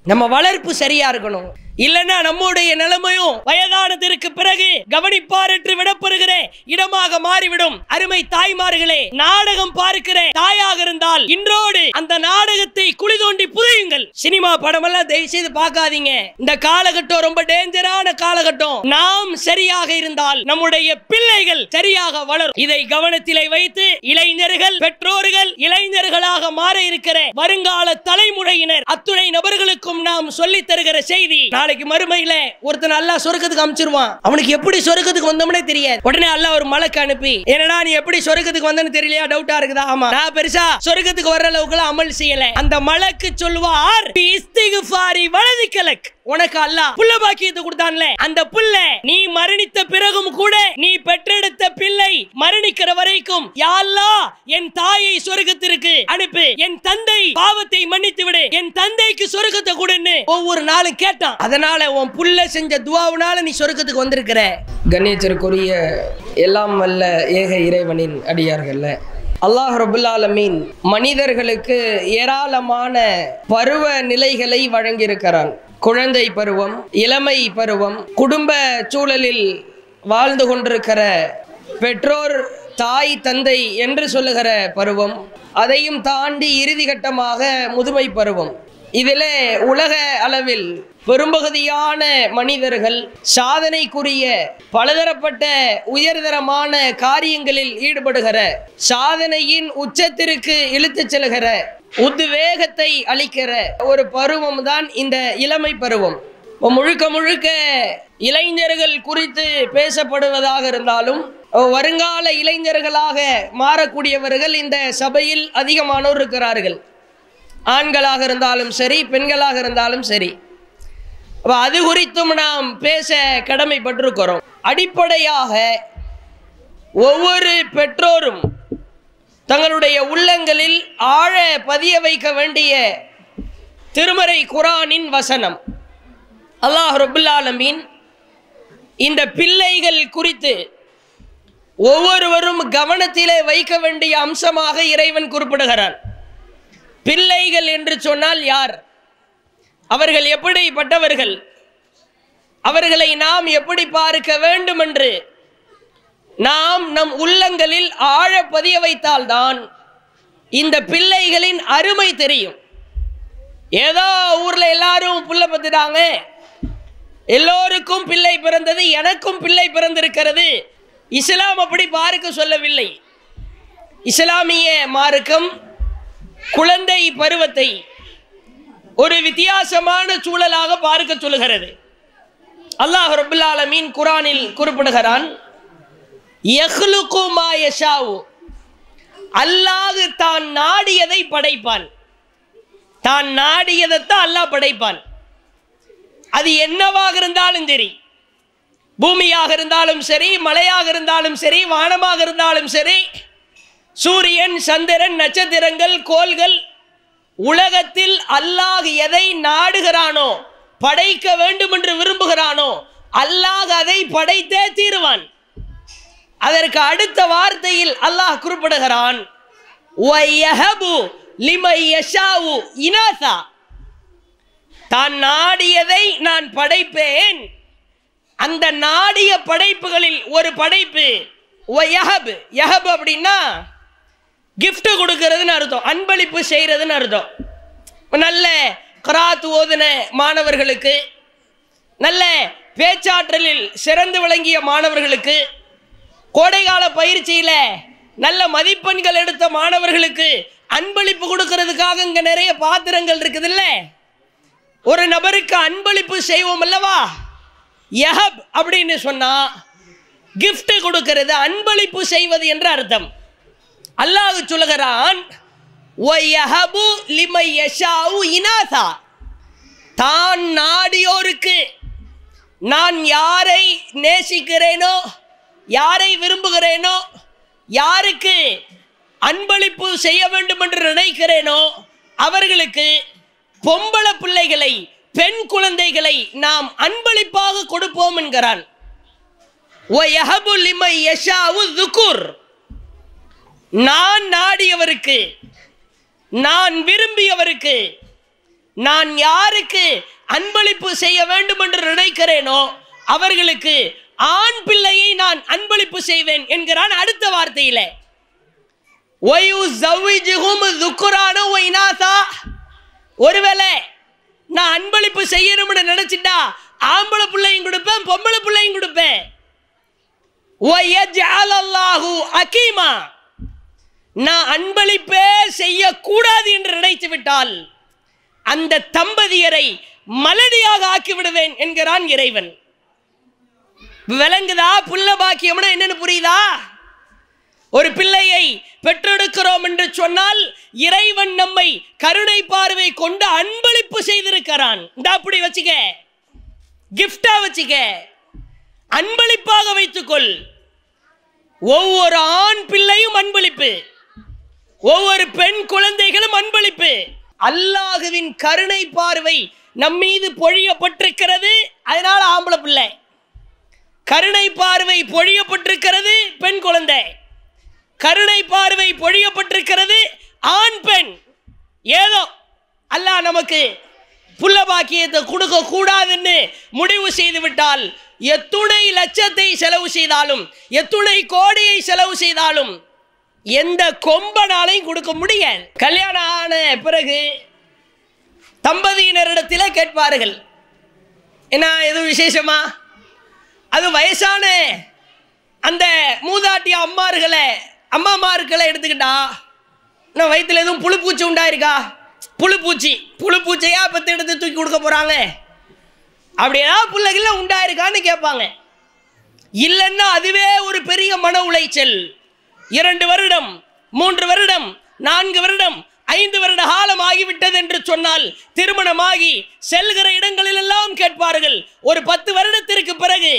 நம்ம வளர்ப்பு சரியா இருக்கணும் இல்லைன்னா நம்முடைய நிலைமையும் வயதானதற்கு பிறகு கவனிப்பாரற்று விடப்படுகிற இடமாக மாறிவிடும் அருமை தாய்மார்களே நாடகம் பார்க்கிற தாயாக இருந்தால் இன்றோடு அந்த நாடகத்தை குழி தோண்டி புதையுங்கள் சினிமா படமெல்லாம் தயவு செய்து பார்க்காதீங்க இந்த காலகட்டம் ரொம்ப டேஞ்சரான காலகட்டம் நாம் சரியாக இருந்தால் நம்முடைய பிள்ளைகள் சரியாக வளரும் இதை கவனத்திலே வைத்து இளைஞர்கள் பெற்றோர்கள் இளைஞர்களாக மாற இருக்கிற வருங்கால தலைமுறையினர் அத்துணை நபர்களுக்கும் நாம் சொல்லித் தருகிற செய்தி நாளைக்கு மறுமையில ஒருத்தன் அல்லாஹ் சொர்க்கத்துக்கு அனுப்பிச்சிருவான் அவனுக்கு எப்படி சொர்க்கத்துக்கு வந்தோம்னே தெரியாது உடனே அல்லாஹ் ஒரு மலக்கு அனுப்பி என்னடா நீ எப்படி சொர்க்கத்துக்கு வந்தேன்னு தெரியலையா டவுட்டா இருக்குதா ஆமா நான் பெருசா சொர்க்கத்துக்கு வர்ற அளவுக்கு அமல் செய்யல அந்த மலக்கு சொல்லுவார் "பி இஸ்திக்ஃபாரி வலதிக்கலக் உனக்கு அல்லாஹ் புள்ள பாக்கியத்தை கொடுத்தான்ல அந்த புள்ள நீ மரணித்த பிறகும் கூட நீ பெற்றெடுத்த பிள்ளை மரணிக்கிற வரைக்கும் யா அல்லாஹ் என் தாயை சொர்க்கத்திற்கு அனுப்பு என் தந்தை பாவத்தை மன்னித்து விடு என் தந்தைக்கு சொர்க்கத்தை கொடுன்னு ஒவ்வொரு நாளும் கேட்டான் அதனால உன் புள்ள செஞ்ச துவாவுனால நீ சொர்க்கத்துக்கு வந்திருக்கிற கண்ணியத்திற்குரிய எல்லாம் வல்ல ஏக இறைவனின் அடியார்கள்ல அல்லாஹ் ரபுல் ஆலமீன் மனிதர்களுக்கு ஏராளமான பருவ நிலைகளை வழங்கியிருக்கிறான் குழந்தை பருவம் இளமை பருவம் குடும்ப சூழலில் வாழ்ந்து கொண்டிருக்கிற பெற்றோர் தாய் தந்தை என்று சொல்லுகிற பருவம் அதையும் தாண்டி இறுதி கட்டமாக முதுமை பருவம் இதில் உலக அளவில் பெரும்பகுதியான மனிதர்கள் சாதனைக்குரிய பலதரப்பட்ட உயர்தரமான காரியங்களில் ஈடுபடுகிற சாதனையின் உச்சத்திற்கு இழுத்துச் செல்கிற உத்வேகத்தை அளிக்கிற ஒரு பருவம் தான் இந்த இளமை பருவம் இப்ப முழுக்க முழுக்க இளைஞர்கள் குறித்து பேசப்படுவதாக இருந்தாலும் வருங்கால இளைஞர்களாக மாறக்கூடியவர்கள் இந்த சபையில் அதிகமானோர் இருக்கிறார்கள் ஆண்களாக இருந்தாலும் சரி பெண்களாக இருந்தாலும் சரி அப்ப அது குறித்தும் நாம் பேச கடமைப்பட்டிருக்கிறோம் அடிப்படையாக ஒவ்வொரு பெற்றோரும் தங்களுடைய உள்ளங்களில் ஆழ பதிய வைக்க வேண்டிய திருமறை குரானின் வசனம் அல்லாஹ் ரபுல் ஆலமீன் இந்த பிள்ளைகள் குறித்து ஒவ்வொருவரும் கவனத்திலே வைக்க வேண்டிய அம்சமாக இறைவன் குறிப்பிடுகிறான் பிள்ளைகள் என்று சொன்னால் யார் அவர்கள் எப்படிப்பட்டவர்கள் அவர்களை நாம் எப்படி பார்க்க வேண்டும் என்று நாம் நம் உள்ளங்களில் ஆழ பதிய வைத்தால்தான் இந்த பிள்ளைகளின் அருமை தெரியும் ஏதோ ஊர்ல எல்லாரும் புள்ள பத்துட்டாங்க எல்லோருக்கும் பிள்ளை பிறந்தது எனக்கும் பிள்ளை பிறந்திருக்கிறது இஸ்லாம் அப்படி பார்க்க சொல்லவில்லை இஸ்லாமிய மார்க்கம் குழந்தை பருவத்தை ஒரு வித்தியாசமான சூழலாக பார்க்க சொல்லுகிறது அல்லாஹ் ரபுல் ஆலமீன் குரானில் குறிப்பிடுகிறான் யஹ்லுகு மா யஷாவு அல்லாஹ் தான் நாடியதை படைப்பான் தான் நாடியதைத்தான் அல்லாஹ் படைப்பான் அது என்னவாக இருந்தாலும் சரி பூமியாக இருந்தாலும் சரி மலையாக இருந்தாலும் சரி வானமாக இருந்தாலும் சரி சூரியன் சந்திரன் நட்சத்திரங்கள் கோள்கள் உலகத்தில் அல்லாஹ் எதை நாடுகிறானோ படைக்க வேண்டும் என்று விரும்புகிறானோ அல்லாஹ் அதை படைத்தே தீருவான் அதற்கு அடுத்த வார்த்தையில் அல்லாஹ் குறிப்பிடுகிறான் "வயஹபு லிமை யஷாவு இனாசா." தான் நாடியதை நான் படைப்பேன் அந்த நாடிய படைப்புகளில் ஒரு படைப்பு வயஹப் யஹப் அப்படின்னா gift கொடுக்கறதுன்னு அர்த்தம் அன்பளிப்பு செய்கிறதுன்னு அர்த்தம் நல்ல கராத் ஓதுன மாணவர்களுக்கு நல்ல பேச்சாற்றலில் சிறந்து விளங்கிய மாணவர்களுக்கு கோடைகால பயிற்சியில் நல்ல மதிப்பெண்கள் எடுத்த மாணவர்களுக்கு அன்பளிப்பு கொடுக்கறதுக்காக இங்கே நிறைய பாத்திரங்கள் இருக்குதுல்ல ஒரு நபருக்கு அன்பளிப்பு செய்வோம் அல்லவா யஹப் அப்படின்னு சொன்னா gift கொடுக்கிறது அன்பளிப்பு செய்வது என்று அர்த்தம் அல்லாஹ் சொல்லுகிறான் "வயஹபு லிமை யஷாஉ இனாசா." தான் நாடியோருக்கு நான் யாரை நேசிக்கிறேனோ யாரை விரும்புகிறேனோ யாருக்கு அன்பளிப்பு செய்ய வேண்டும் என்று நினைக்கிறேனோ அவர்களுக்கு பொம்பளை பிள்ளைகளை பெண் குழந்தைகளை நாம் அன்பளிப்பாக கொடுப்போம் என்கிறான் "வயஹபு லிமை யஷாஉ துகுர்." நான் நாடியவருக்கு நான் விரும்பியவருக்கு நான் யாருக்கு அன்பளிப்பு செய்ய வேண்டும் என்று நினைக்கிறேனோ அவர்களுக்கு ஆண் பிள்ளையை நான் அன்பளிப்பு செய்வேன் என்கிறான் அடுத்த வார்த்தையில ஒயுஸவ்விஜுஹும் துக்குரான ஒய்னாசா ஒருவேளை நான் அன்பளிப்பு செய்யணும்னு நினைச்சிட்டா ஆம்பளை பிள்ளையும் கொடுப்பேன் பொம்பளை பிள்ளையும் கொடுப்பேன் ஒய்யஜ்அல் அல்லாஹு அகீமா நான் அன்பளிப்பே செய்யக்கூடாது என்று நினைத்து விட்டால் அந்த தம்பதியரை மலடியாக ஆக்கி விடுவேன் என்கிறான் இறைவன் விளங்குதா புள்ள பாக்கியம்னா என்னன்னு புரியுதா ஒரு பிள்ளையை பெற்றெடுக்கிறோம் என்று சொன்னால் இறைவன் நம்மை கருணை பார்வை கொண்டு அன்பளிப்பு செய்திருக்கிறான் இந்த அப்படி வச்சுக்க கிஃப்டா வச்சுக்க அன்பளிப்பாக வைத்துக்கொள் ஒவ்வொரு ஆண் பிள்ளையும் அன்பளிப்பு ஒவ்வொரு பெண் குழந்தைகளும் அன்பளிப்பு அல்லாஹுவின் கருணை பார்வை நம் மீது பொழியப்பட்டிருக்கிறது அதனால ஆம்பளை பிள்ளை கருணை பார்வை பொழியப்பட்டிருக்கிறது பெண் குழந்தை கருணை பார்வை பொழியப்பட்டிருக்கிறது ஆண் பெண் ஏதோ அல்லாஹ் நமக்கு புள்ள பாக்கியத்தை கொடுக்க கூடாதுன்னு முடிவு செய்து விட்டால் எத்துணை லட்சத்தை செலவு செய்தாலும் எத்துணை கோடியை செலவு செய்தாலும் எந்த கொம்பனாலையும் கொடுக்க முடியாது கல்யாணம் ஆன பிறகு தம்பதியினரிடத்தில் கேட்பார்கள் என்ன எதுவும் விசேஷமா அது வயசான அந்த மூதாட்டி அம்மார்களை அம்மாமார்களை எடுத்துக்கிட்டா இன்னும் வயிற்றுல எதுவும் புழுப்பூச்சி உண்டாயிருக்கா புழுப்பூச்சி புழுப்பூச்சையா பத்து எடுத்து தூக்கி கொடுக்க போகிறாங்க அப்படியா பிள்ளைகள உண்டாயிருக்கான்னு கேட்பாங்க இல்லைன்னா அதுவே ஒரு பெரிய மன உளைச்சல் இரண்டு வருடம் மூன்று வருடம் நான்கு வருடம் ஐந்து வருட காலம் ஆகிவிட்டது என்று சொன்னால் திருமணமாகி செல்கிற இடங்களில் எல்லாம் கேட்பார்கள் ஒரு பத்து வருடத்திற்கு பிறகு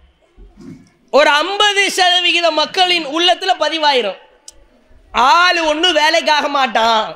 ஒரு ஐம்பது சதவிகித மக்களின் உள்ளத்துல பதிவாயிரும் ஆளு ஒன்றும் வேலைக்காக மாட்டான்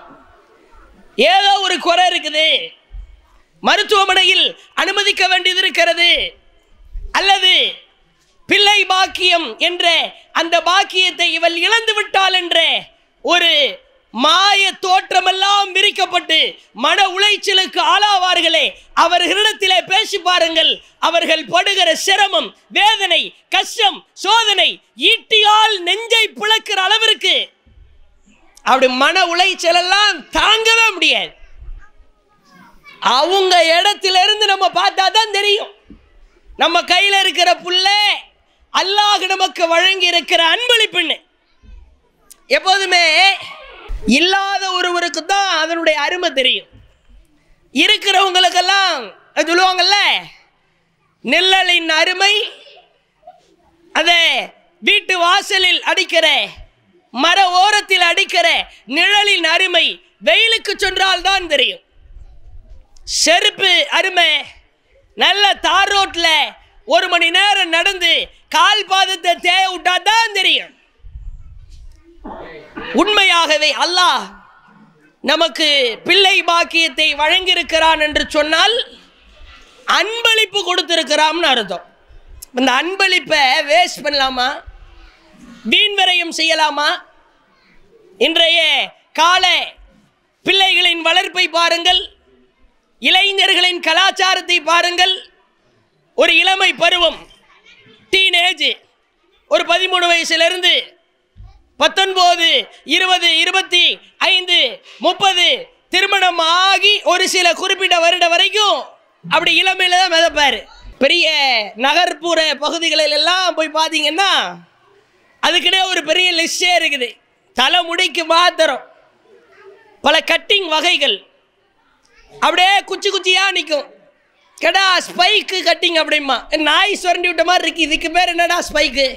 ஏதோ ஒரு குறை இருக்குது மருத்துவமனையில் அனுமதிக்க வேண்டியது இருக்கிறது அல்லது பிள்ளை பாக்கியம் என்ற அந்த பாக்கியத்தை இவள் இழந்து விட்டாள் என்ற ஒரு மாய தோற்றமெல்லாம் விரிக்கப்பட்டு மன உளைச்சலுக்கு ஆளாவார்களே அவர்களிடத்திலே பேசி பாருங்கள் அவர்கள் படுகிற சிரமம் வேதனை கஷ்டம் சோதனை ஈட்டியால் நெஞ்சை பிளக்கிற அளவிற்கு அப்படி மன உளைச்சல் எல்லாம் தாங்கவே முடியாது அவங்க இடத்துல இருந்து நம்ம பார்த்தா தான் தெரியும் நம்ம கையில் இருக்கிற புள்ள அல்லாஹ் நமக்கு வழங்கி இருக்கிற அன்பளிப்புன்னு எப்போதுமே இல்லாத ஒருவருக்கு தான் அதனுடைய அருமை தெரியும் இருக்கிறவங்களுக்கெல்லாம் அது சொல்லுவாங்கல்ல நெல்லலின் அருமை அதை வீட்டு வாசலில் அடிக்கிற மர ஓரத்தில் அடிக்கிற நிழலின் அருமை வெயிலுக்கு சென்றால் தான் தெரியும் செருப்பு அருமை நல்ல தார் ரோட்ல ஒரு மணி நேரம் நடந்து கால் பாதத்தை தேய விட்டா தான் தெரியும் உண்மையாகவே அல்லாஹ் நமக்கு பிள்ளை பாக்கியத்தை வழங்கியிருக்கிறான் என்று சொன்னால் அன்பளிப்பு கொடுத்திருக்கிறான்னு அர்த்தம் இந்த அன்பளிப்பை வேஸ்ட் பண்ணலாமா வீண் விரயம் செய்யலாமா இன்றைய கால பிள்ளைகளின் வளர்ப்பை பாருங்கள் இளைஞர்களின் கலாச்சாரத்தை பாருங்கள் ஒரு இளமை பருவம் டீனேஜ் ஒரு பதிமூணு வயசுலேருந்து பத்தொன்பது இருபது இருபத்தி ஐந்து முப்பது திருமணம் ஆகி ஒரு சில குறிப்பிட்ட வருடம் வரைக்கும் அப்படி இளமையில தான் மிதப்பார் பெரிய நகர்ப்புற பகுதிகளில் எல்லாம் போய் பார்த்தீங்கன்னா அதுக்கிட்டே ஒரு பெரிய லிஸ்டே இருக்குது தலைமுடிக்கு மாத்திரம் பல கட்டிங் வகைகள் அப்படியே குச்சி குச்சியாக நிற்கும் கேடா ஸ்பைக்கு கட்டிங் அப்படிமா நாய் சுரண்டி விட்ட மாதிரி இருக்கு இதுக்கு பேர் என்னடா ஸ்பைக்கு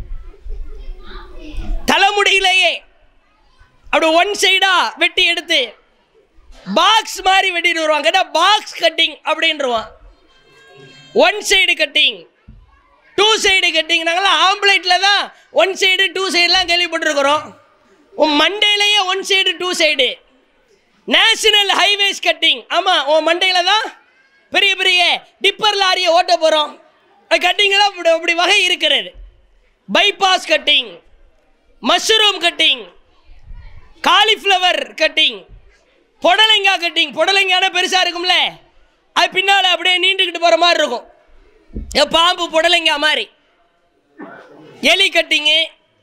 தலைமுடியிலேயே அப்படி ஒன் சைடா வெட்டி எடுத்து பாக்ஸ் மாதிரி வெட்டிட்டு வருவாங்க கேட்டா பாக்ஸ் கட்டிங் அப்படின்றவான் one side cutting two side cutting நாங்களாம் ஆம்பளைட்டில் தான் ஒன் சைடு டூ சைடுலாம் கேள்விப்பட்டிருக்கிறோம் உன் மண்டையிலேயே one side two side national highways cutting ஆமாம் உன் மண்டையில் தான் பெரிய பெரிய டிப்பர் லாரியை ஓட்ட போகிறோம் கட்டிங்கெல்லாம் அப்படி அப்படி வகை இருக்கிறது bypass cutting mushroom cutting cauliflower cutting புடலைங்காய் கட்டிங் புடலைங்கான பெருசா இருக்கும்ல அது பின்னால அப்படியே நீண்டுக்கிட்டு போற மாதிரி இருக்கும் ஏ, பாம்பு புடலைங்காய் மாதிரி எலி கட்டிங்கு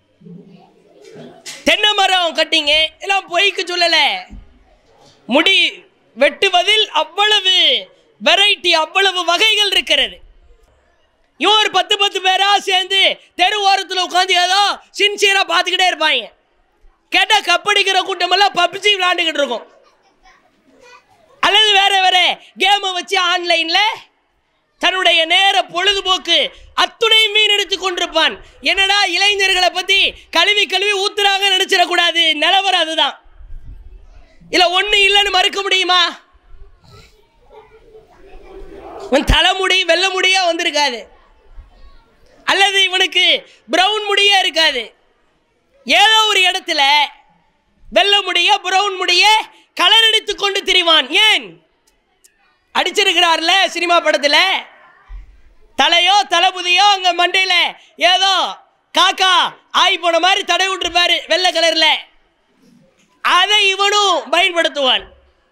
தென்னை மரம் கட்டிங்கு எல்லாம் பொய்க்கு சொல்லல முடி வெட்டுவதில் அவ்வளவு வெரைட்டி அவ்வளவு வகைகள் இருக்கிறது இவன் ஒரு பத்து பத்து பேரா சேர்ந்து தெரு ஓரத்தில் உட்காந்து ஏதோ சின்சியரா பார்த்துக்கிட்டே இருப்பாங்க கேட்டா கப்படிக்கிற கூட்டமெல்லாம் பப்ஜி விளையாண்டுக்கிட்டு இருக்கும் அல்லது வேற வேற கேமை வச்சு ஆன்லைன்ல தன்னுடைய நேர பொழுதுபோக்கு அத்துணை மீன் எடுத்து கொண்டிருப்பான் என்னடா இளைஞர்களை பத்தி கழுவி கழுவி ஊத்துறாங்க நினைச்சிடக்கூடாது நிலவரம் அதுதான் இல்ல ஒண்ணு இல்லைன்னு மறுக்க முடியுமா இவன் தலைமுடி வெள்ளை முடியா வந்திருக்காது அல்லது இவனுக்கு பிரவுன் முடியே இருக்காது ஏதோ ஒரு இடத்துல வெள்ளை முடிய பிரவுன் முடிய கலர் அடித்து கொண்டு திரிவான் ஏன் அடிச்சிருக்கிறார்ல சினிமா படத்துல தலையோ தளபதியோ அங்க மண்டையில ஏதோ காக்கா ஆய் போன மாதிரி தடை விட்டுருப்பாரு வெள்ளை கலர்ல அதை இவனும் பயன்படுத்துவான்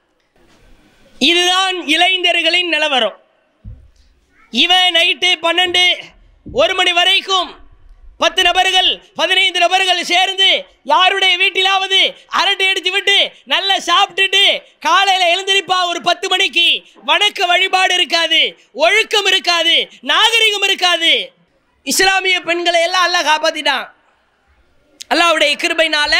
இதுதான் இளைஞர்களின் நிலவரம் இவன் நைட்டு பன்னெண்டு ஒரு மணி வரைக்கும் பத்து நபர்கள் பதினைந்து நபர்கள் சேர்ந்து யாருடைய வீட்டிலாவது அரட்டை அடித்து விட்டு நல்லா சாப்பிட்டுட்டு காலையில் எழுந்திருப்பா ஒரு பத்து மணிக்கு வணக்க வழிபாடு இருக்காது ஒழுக்கம் இருக்காது நாகரிகம் இருக்காது இஸ்லாமிய பெண்களை எல்லாம் அல்லாஹ் காப்பாத்திட்டான் அல்லாஹ்வுடைய கிருபைனால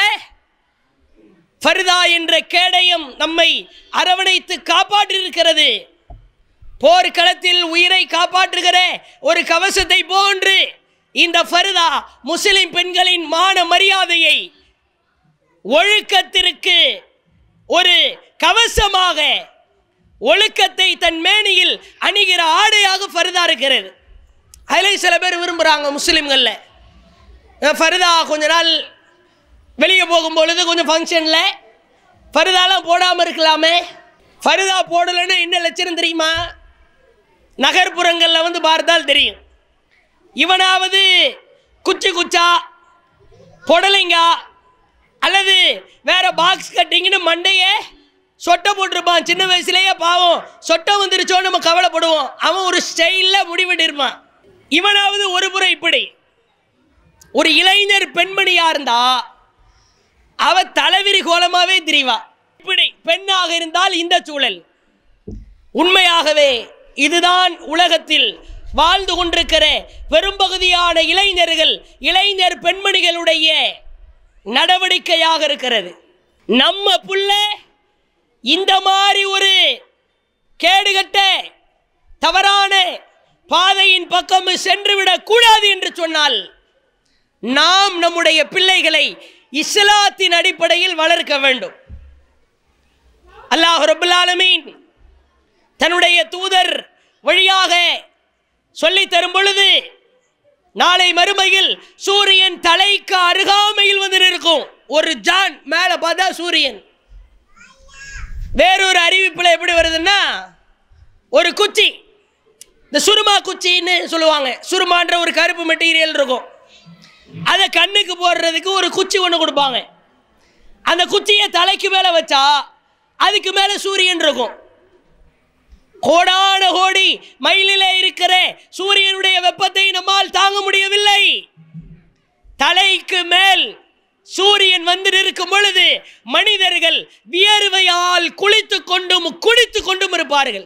ஃபர்தா என்ற கேடயம் நம்மை அரவணைத்து காப்பாற்றிருக்கிறது போர்க்களத்தில் உயிரை காப்பாற்றுகிற ஒரு கவசத்தை போன்று இந்த ஃபர்தா முஸ்லிம் பெண்களின் மான மரியாதையை ஒழுக்கத்திற்கு ஒரு கவசமாக ஒழுக்கத்தை தன் மேனியில் அணிகிற ஆடையாக ஃபர்தா இருக்கிறது அதில் சில பேர் விரும்புகிறாங்க முஸ்லீம்களில் ஃபர்தா கொஞ்ச நாள் வெளியே போகும்பொழுது கொஞ்சம் ஃபங்க்ஷனில் ஃபருதாலாம் போடாமல் இருக்கலாமே ஃபருதா போடலைன்னா என்ன லட்சணம் தெரியுமா நகர்ப்புறங்களில் வந்து பார்த்தால் தெரியும் இவனாவது குச்சி குச்சா புடலைங்கா அல்லது வேற பாக்ஸ் கட்டிங்கன்னு மண்டையே சொட்டை போட்டிருப்பான் சின்ன வயசுலயே பாவம் சொட்டை வந்துருச்சோ நம்ம கவலைப்படுவோம் அவன் ஒரு ஸ்டைலில் முடிவெட்டிருப்பான் இவனாவது ஒரு புறம் இப்படி ஒரு இளைஞர் பெண்மணியா இருந்தா அவ தலைவிரி கோலமாவே திரிவா இப்படி பெண்ணாக இருந்தால் இந்த சூழல் உண்மையாகவே இதுதான் உலகத்தில் வாழ்ந்து கொண்டிருக்கிற பெரும்பகுதியான இளைஞர்கள் இளைஞர் பெண்மணிகளுடைய நடவடிக்கையாக இருக்கிறது நம்ம புள்ள இந்த மாதிரி ஒரு கேடுகட்ட தவறான பாதையின் பக்கம் சென்றுவிடக் கூடாது என்று சொன்னால் நாம் நம்முடைய பிள்ளைகளை இஸ்லாத்தின் அடிப்படையில் வளர்க்க வேண்டும் அல்லாஹ் ரபுல் ஆலமீன் தன்னுடைய தூதர் வழியாக சொல்லி தரும் பொழுது நாளை மறுமையில் சூரியன் தலைக்கு அருகாமையில் வந்து நிற்கும் ஒரு ஜான் மேலே பார்த்தா சூரியன் வேறொரு அறிவிப்பில் எப்படி வருதுன்னா ஒரு குச்சி இந்த சுருமா குச்சின்னு சொல்லுவாங்க சுருமான்ற ஒரு கருப்பு மெட்டீரியல் இருக்கும் அதை கண்ணுக்கு போடுறதுக்கு ஒரு குச்சி ஒன்று கொடுப்பாங்க அந்த குச்சியை தலைக்கு மேலே வச்சா அதுக்கு மேலே சூரியன் இருக்கும் கோடான கோடி மயிலிலே இருக்கிற சூரியனுடைய வெப்பத்தை நம்மால் தாங்க முடியவில்லை தலைக்கு மேல் சூரியன் வந்து நிற்கும் பொழுது மனிதர்கள் வியர்வையால் குளித்துக் கொண்டும் குடித்துக் கொண்டும் இருப்பார்கள்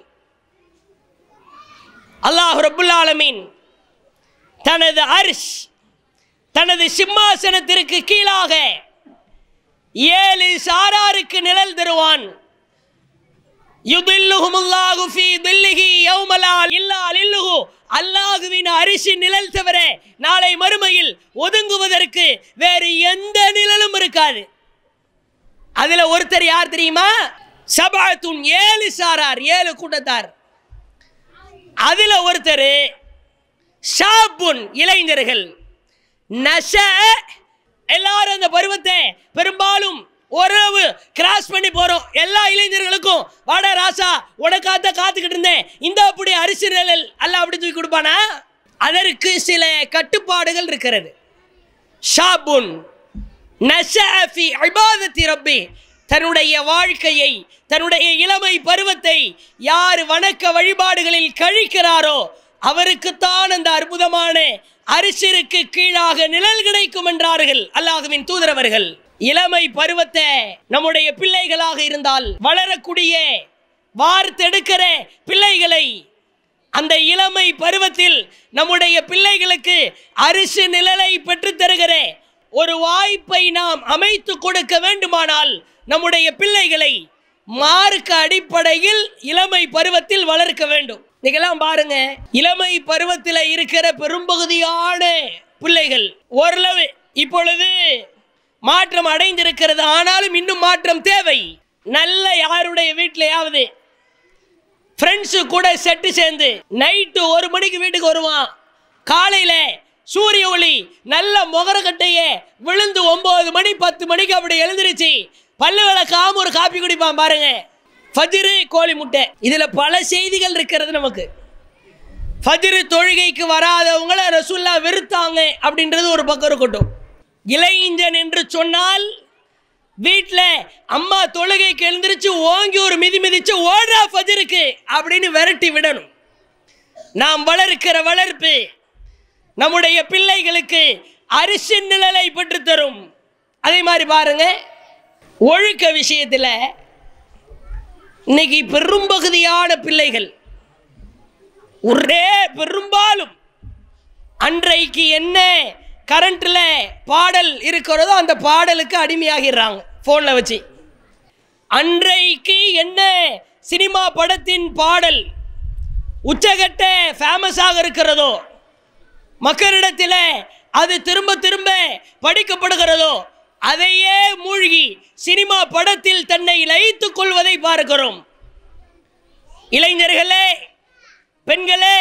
அல்லாஹ் ரபுல் ஆலமீன் தனது அரிஷ் தனது சிம்மாசனத்திற்கு கீழாக ஏழு சாராருக்கு நிழல் தருவான் யுதில்லுஹுமுல்லாஹு ஃபீ தில்லிஹி யௌமலா இல்லா லில்லுஹு அல்லாஹுவின் அரிசி நிழல் தவிர நாளை மறுமையில் ஒதுங்குவதற்கு வேறு எந்த நிழலும் இருக்காது அதுல ஒருத்தர் யார் தெரியுமா சபாத்துன் ஏழு சாரார் ஏழு கூட்டத்தார் அதுல ஒருத்தர் ஷாபுன் இளைஞர்கள் நஷ எல்லாரும் அந்த பருவத்தை பெரும்பாலும் ஓரளவு கிராஸ் பண்ணி போறோம் எல்லா இளைஞர்களுக்கும் வாடா ராசா உனக்காத்த காத்துக்கிட்டு இருந்தேன் இந்த அப்படி அரிசி நிழல் அல்ல அப்படி தூக்கி கொடுப்பானா அதற்கு சில கட்டுப்பாடுகள் இருக்கிறது ஷாபுன் நஷாஃபி இபாதத்தி ரப்பி தன்னுடைய வாழ்க்கையை தன்னுடைய இளமை பருவத்தை யார் வணக்க வழிபாடுகளில் கழிக்கிறாரோ அவருக்குத்தான் அந்த அற்புதமான அரிசிற்கு கீழாக நிழல் கிடைக்கும் என்றார்கள் அல்லாஹுவின் தூதரவர்கள் இளமை பருவத்தை நம்முடைய பிள்ளைகளாக இருந்தால் வளரக்கூடிய வார்த்தெடுக்கிற பிள்ளைகளை அந்த இளமை பருவத்தில் நம்முடைய பிள்ளைகளுக்கு அரிசி நிழலை பெற்றுத் தருகிற ஒரு வாய்ப்பை நாம் அமைத்து கொடுக்க வேண்டுமானால் நம்முடைய பிள்ளைகளை மார்க்க அடிப்படையில் இளமை பருவத்தில் வளர்க்க வேண்டும் நீங்களாம் பாருங்க இளமை பருவத்தில் இருக்கிற பெரும்பகுதியான பிள்ளைகள் ஓரளவு இப்பொழுது மாற்றம் அடைந்திருக்கிறது ஆனாலும் இன்னும் மாற்றம் தேவை நல்ல யாருடைய வீட்டிலையாவது ஃப்ரெண்ட்ஸு கூட செட்டு சேர்ந்து நைட்டு ஒரு மணிக்கு வீட்டுக்கு வருவான் காலையில் சூரிய ஒளி நல்ல முகரக்கட்டைய விழுந்து ஒம்பது மணி பத்து மணிக்கு அப்படி எழுந்திருச்சு பல்லு விளக்காம ஒரு காப்பி குடிப்பான் பாருங்க ஃபஜ்ரு கோழி முட்டை இதில் பல செய்திகள் இருக்கிறது நமக்கு ஃபஜ்ரு தொழுகைக்கு வராதவங்கள ரசுல்லா வெறுத்தாங்க அப்படின்றது ஒரு பக்கம் இருக்கட்டும் இளைஞன் என்று சொன்னால் வீட்டில் அம்மா தொழுகைக்கு எழுந்திருச்சு ஓங்கி ஒரு மிதி மிதிச்சு ஓடுறா ஃபஜருக்கு அப்படின்னு விரட்டி விடணும் நாம் வளர்க்கிற வளர்ப்பு நம்முடைய பிள்ளைகளுக்கு அரிசி நிழலை பெற்றுத் தரும் அதே மாதிரி பாருங்க ஒழுக்க விஷயத்தில் இன்னைக்கு பெரும்பகுதியான பிள்ளைகள் ஒரே பெரும்பாலும் அன்றைக்கு என்ன கரண்ட்டில் பாடல் இருக்கிறதோ அந்த பாடலுக்கு அடிமையாகிடுறாங்க ஃபோனில் வச்சு அன்றைக்கு என்ன சினிமா படத்தின் பாடல் உச்சகட்ட ஃபேமஸாக இருக்கிறதோ மக்களிடத்தில் அது திரும்ப திரும்ப படிக்கப்படுகிறதோ அதையே மூழ்கி சினிமா படத்தில் தன்னை லயித்துக் கொள்வதை பார்க்கிறோம் இளைஞர்களே பெண்களே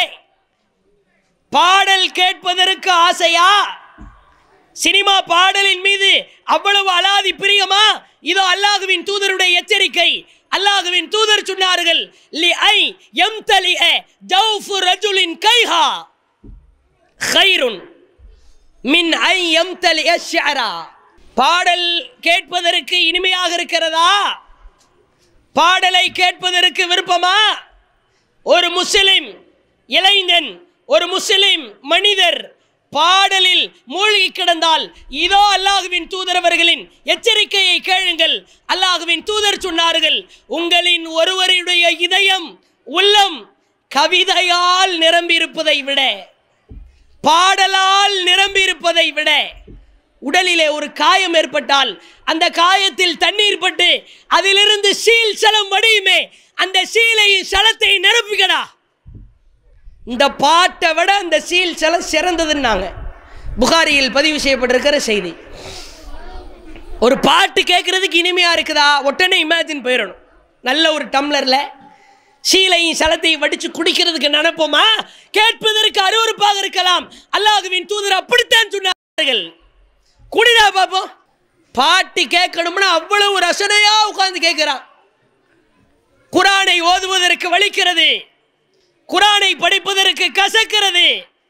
பாடல் கேட்பதற்கு ஆசையா சினிமா பாடலின் மீது அவ்வளவு அலாதி பிரியமா இதோ அல்லாஹுவின் தூதருடைய எச்சரிக்கை அல்லாஹுவின் தூதர் சொன்னார்கள் லி ஐ எம் தலி ஜௌஃபு ரஜுலின் கைஹா ஹைருன் மின் ஐ எம் தலி ஷிஅரா பாடல் கேட்பதற்கு இனிமையாக இருக்கிறதா பாடலை கேட்பதற்கு விருப்பமா ஒரு முஸ்லிம் இளைஞன் ஒரு முஸ்லிம் மனிதர் பாடலில் மூழ்கி கிடந்தால் இதோ அல்லாஹுவின் தூதர் அவர்களின் எச்சரிக்கையை கேளுங்கள் அல்லாஹுவின் தூதர் சொன்னார்கள் உங்களின் ஒருவருடைய இதயம் உள்ளம் கவிதையால் நிரம்பியிருப்பதை விட பாடலால் நிரம்பியிருப்பதை விட உடலிலே ஒரு காயம் ஏற்பட்டால் அந்த காயத்தில் தண்ணீர் பட்டு அதிலிருந்து சீல் சலம் வடியுமே அந்த சீலையும் சலத்தை நிரப்புகடா இந்த பாட்டை விட அந்த சீல் சலம் சிறந்ததுன்னாங்க புகாரியில் பதிவு செய்யப்பட்டிருக்கிற செய்தி ஒரு பாட்டு கேட்கறதுக்கு இனிமையா இருக்குதா உடனே இமேஜின் போயிடணும் நல்ல ஒரு டம்ளர்ல சீலையும் சலத்தையும் வடிச்சு குடிக்கிறதுக்கு நினைப்போமா கேட்பதற்கு அருவருப்பாக இருக்கலாம் அல்லாஹுவின் தூதர் அப்படித்தான் சொன்னார்கள் குடிடா பாப்போம் பாட்டு கேட்கணும்னா அவ்வளவு ரசனையா உட்கார்ந்து கேட்கிறான் குரானை ஓதுவதற்கு வலிக்கிறது குரானை படிப்பதற்கு கசக்கிறது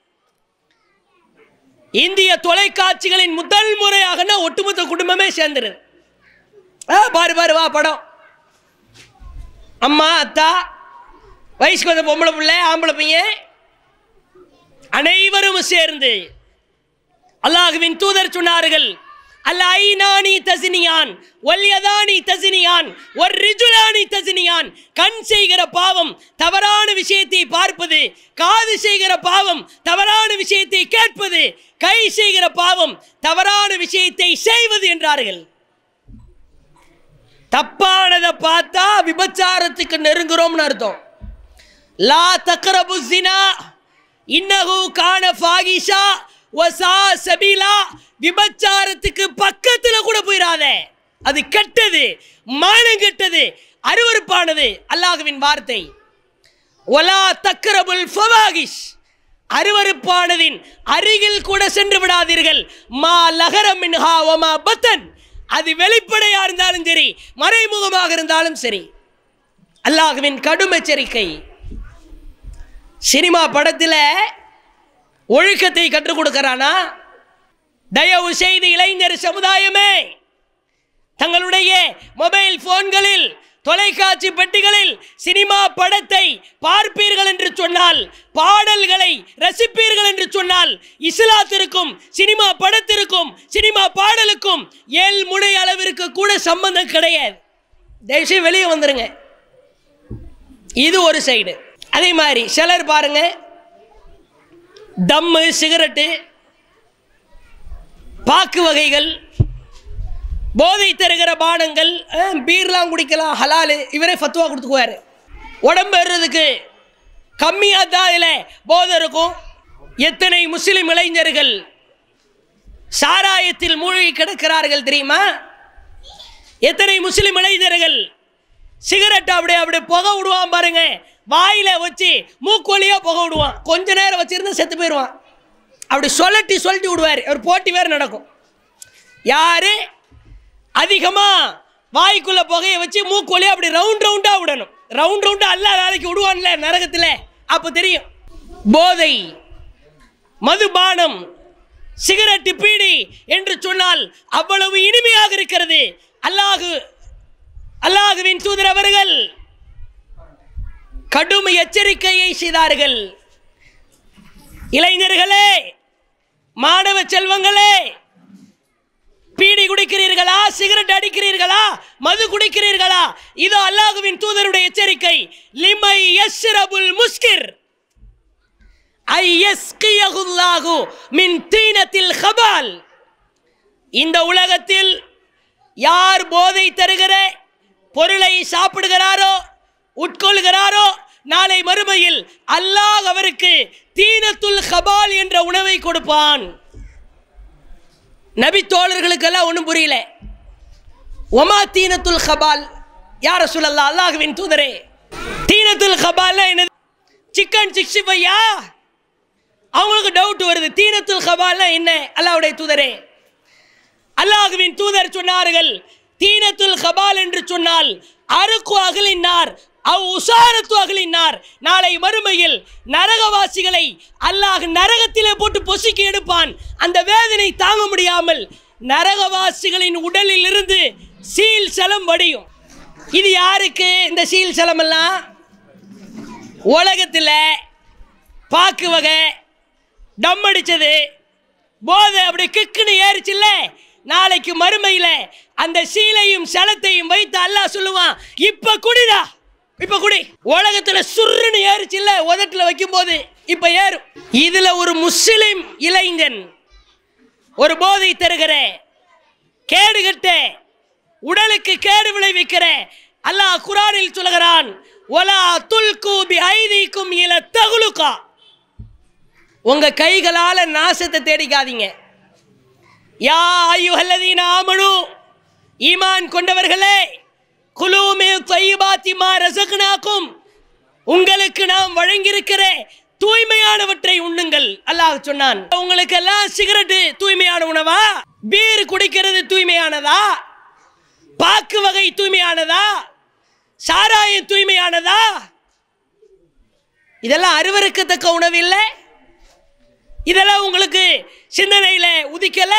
இந்திய தொலைக்காட்சிகளின் முதல் முறையாக ஒட்டுமொத்த குடும்பமே சேர்ந்துருது ஆ, பாரு பாரு வா படம் அம்மா அத்தா வயசுக்கு வந்த பொம்பளை பிள்ளை ஆம்பளை பையன் அனைவரும் சேர்ந்து அல்லாஹுவின் தூதர் சொன்னார்கள் அல்ல ஐநானி தசினியான் ஒல்யதானி தசினியான் ஒரு ரிஜுலானி தசினியான் கண் செய்கிற பாவம் தவறான விஷயத்தை பார்ப்பது காது செய்கிற பாவம் தவறான விஷயத்தை கேட்பது கை செய்கிற பாவம் தவறான விஷயத்தை செய்வது என்றார்கள் தப்பானதை பார்த்தா விபச்சாரத்துக்கு நெருங்குறோம்னு அர்த்தம் லா தக்ரபு ஜினா இன்னஹு கான ஃபாகிஷா வசா சபீலா விபச்சாரத்துக்கு பக்கத்துல கூட போயிடாத அது கெட்டது மானம் கெட்டது அருவருப்பானது அல்லாஹ்வின் வார்த்தை ஒலா தக்ரபுல் ஃபவாகிஷ் அருவருப்பானதின் அருகில் கூட சென்று விடாதீர்கள் மா லகரம் மின்ஹா ஒமா பத்தன் அது வெளிப்படையா இருந்தாலும் சரி மறைமுகமாக இருந்தாலும் சரி அல்லாஹ்வின் கடும் எச்சரிக்கை சினிமா படத்தில் ஒழுக்கத்தை கற்றுக் கொடுக்கறானா தயவு செய்து இளைஞர் சமுதாயமே தங்களுடைய மொபைல் போன்களில் தொலைக்காட்சி பெட்டிகளில் சினிமா படத்தை பார்ப்பீர்கள் என்று சொன்னால் பாடல்களை ரசிப்பீர்கள் என்று சொன்னால் இஸ்லாத்திற்கும் சினிமா படத்திற்கும் சினிமா பாடலுக்கும் ஏழ் முனை அளவிற்கு கூட சம்பந்தம் கிடையாது தயவுசெய்து வெளியே வந்துருங்க இது ஒரு சைடு அதே மாதிரி சிலர் பாருங்க தம்மு சிகரெட்டு பாக்கு வகைகள் போதை தருகிற பானங்கள் அஹ், பீர்லாம் குடிக்கலாம் ஹலாலு இவரே ஃபத்துவா கொடுத்துக்குவார் உடம்பு ஏறுறதுக்கு கம்மியாக தான் இதில் போதை இருக்கும் எத்தனை முஸ்லிம் இளைஞர்கள் சாராயத்தில் மூழ்கி கிடக்கிறார்கள் தெரியுமா எத்தனை முஸ்லிம் இளைஞர்கள் சிகரெட் அப்படியே அப்படியே புகை விடுவான் பாருங்க வாயில வச்சு மூக்கொலியா புகை விடுவான் கொஞ்ச நேரம் வச்சிருந்தா செத்து போயிடுவான் அப்படி சொல்லட்டி சொல்லட்டி விடுவார் ஒரு போட்டி வேறு நடக்கும் யாரு அதிகமா வாய்க்குள்ள புகையை வச்சு மூக்கொலியா அப்படி ரவுண்ட் ரவுண்டா விடணும் ரவுண்ட் ரவுண்டா அல்ல நாளைக்கு விடுவான்ல நரகத்தில் அப்போ தெரியும் போதை மதுபானம் சிகரெட்டு பீடி என்று சொன்னால் அவ்வளவு இனிமையாக இருக்கிறது அல்லாஹு அல்லாஹுவின் தூதர் அவர்கள் கடும் எச்சரிக்கையை செய்தார்கள் இளைஞர்களே மாணவ செல்வங்களே பீடி குடிக்கிறீர்களா சிகரெட் அடிக்கிறீர்களா மது குடிக்கிறீர்களா இது அல்லாஹுவின் தூதருடைய எச்சரிக்கை லிமை யஸ்ரபுல் முஸ்கிர் ஐ யஸ்கியகுல்லாஹு மின் தீனத்தில் ஹபால் இந்த உலகத்தில் யார் போதை தருகிற பொருளை சாப்பிடுகிறாரோ உட்கொள்கிறாரோ நாளை மறுமையில் அல்லாஹ் அவருக்கு தீனத்துல் ஹபால் என்ற உணவை கொடுப்பான் நபி தோழர்களுக்கெல்லாம் ஒன்றும் புரியல ஒமா தீனத்துல் ஹபால் யார சொல்லல்லா அல்லாஹுவின் தூதரே தீனத்துல் ஹபால்னா என்னது சிக்கன் சிக்ஸ்டி ஃபையா அவங்களுக்கு டவுட் வருது தீனத்துல் ஹபால்னா என்ன அல்லாஹ்வுடைய தூதரே அல்லாஹுவின் தூதர் சொன்னார்கள் தீனத்துல் ஹபால் என்று சொன்னால் அருக்கு அகலினார் அவ் உசாரத்து அகலினார் நாளை மறுமையில் நரகவாசிகளை அல்லாஹ் நரகத்திலே போட்டு பொசுக்கி எடுப்பான் அந்த வேதனை தாங்க முடியாமல் நரகவாசிகளின் உடலில் இருந்து சீல் சலம் வடியும் இது யாருக்கு இந்த சீல் சலம் எல்லாம் உலகத்தில் பாக்கு வகை டம் அடிச்சது போதை அப்படி கிக்குன்னு ஏறிச்சுல்ல நாளைக்கு மறுமையில அந்த சீலையும் சலத்தையும் வைத்து அல்லாஹ் சொல்லுவான் இப்ப குடிடா இப்ப குடி உலகத்துல சுருன்னு ஏறிச்சுல்ல உதட்டுல வைக்கும் போது இப்ப ஏறும் இதுல ஒரு முஸ்லிம் இளைஞன் ஒரு போதை தருகிற கேடு கட்ட உடலுக்கு கேடு விளைவிக்கிற அல்லாஹ் குரானில் சொல்கிறான் ஒலா துல்கு பி ஐதீக்கும் இல தகுலுகா உங்க கைகளால நாசத்தை தேடிக்காதீங்க யா ஐயுஹல்லதீன ஆமனு ஈமான் கொண்டவர்களே குலூமே தையிபாத்தி மா ரசக்னாக்கும் உங்களுக்கு நாம் வழங்கியிருக்கிற தூய்மையானவற்றை உண்ணுங்கள் அல்லாஹ் சொன்னான் உங்களுக்கு எல்லாம் சிகரெட்டு தூய்மையான உணவா பீர் குடிக்கிறது தூய்மையானதா பாக்கு வகை தூய்மையானதா சாராயம் தூய்மையானதா இதெல்லாம் அருவருக்கத்தக்க உணவு இல்லை இதெல்லாம் உங்களுக்கு சிந்தனையில உதிக்கல